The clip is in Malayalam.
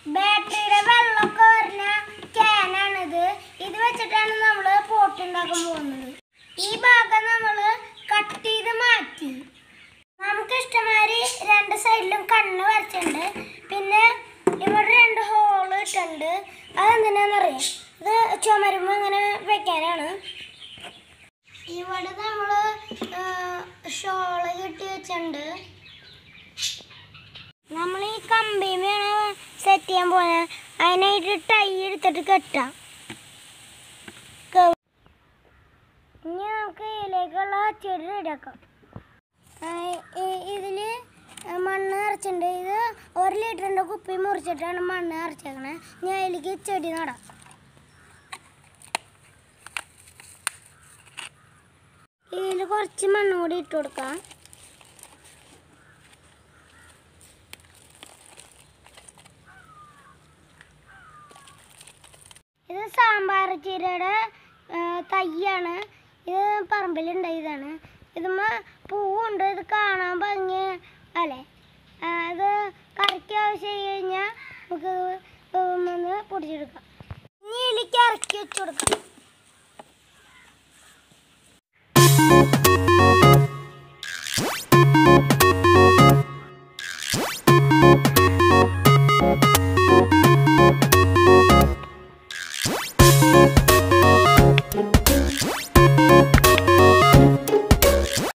ബാറ്ററിയുടെ വെള്ളമൊക്കെ വരുന്ന ക്യാനാണിത് ഇത് വെച്ചിട്ടാണ് നമ്മൾ പോട്ട് ഉണ്ടാക്കാൻ പോകുന്നത് ഈ ഭാഗം നമ്മൾ കട്ട് ചെയ്ത് മാറ്റി നമുക്ക് ഇഷ്ടമാതിരി രണ്ട് സൈഡിലും കണ്ണ് വരച്ചിട്ടുണ്ട് പിന്നെ ഇവിടെ രണ്ട് ഹോള് ഇട്ടുണ്ട് അതെന്തിനാന്നറിയാം ഇത് ചുമരുമ്പോ ഇങ്ങനെ വെക്കാനാണ് ഇവിടെ നമ്മൾ ഷോള് കെട്ടി വെച്ചിട്ടുണ്ട് നമ്മൾ ഈ കമ്പിമേണ് സെറ്റ് ചെയ്യാൻ പോകുന്നത് അതിനായിട്ട് ടൈ എടുത്തിട്ട് കെട്ടാം ക- ഇനി നമുക്ക് ഇതിലേക്കുള്ള ചെടി റെഡിയാക്കാം ഇതിൽ മണ്ണ് നിറച്ചിട്ടുണ്ട് ഇത് ഒരു ലിറ്ററിൻ്റെ കുപ്പി മുറിച്ചിട്ടാണ് മണ്ണ് നിറച്ചേക്കണേ ഞാൻ അതിലേക്ക് ചെടി നടാം ഇതിൽ കുറച്ച് മണ്ണ് കൂടി ഇട്ട് കൊടുക്കാം ഇത് സാമ്പാർ ചീരയുടെ ആ, തയ്യാണ് ഇത് പറമ്പിലുണ്ടായതാണ് ഇതുമ്മ പൂവുണ്ട് ഇത് കാണാൻ ഭംഗി അല്ലേ ആ, ഇത് കറിക്ക് ആവശ്യം കഴിഞ്ഞാൽ നമുക്ക് ഇത് ഒന്ന് പൊടിച്ചെടുക്കാം ഇനി ഇതിലേക്ക് ഇറക്കി വെച്ച് കൊടുക്കാം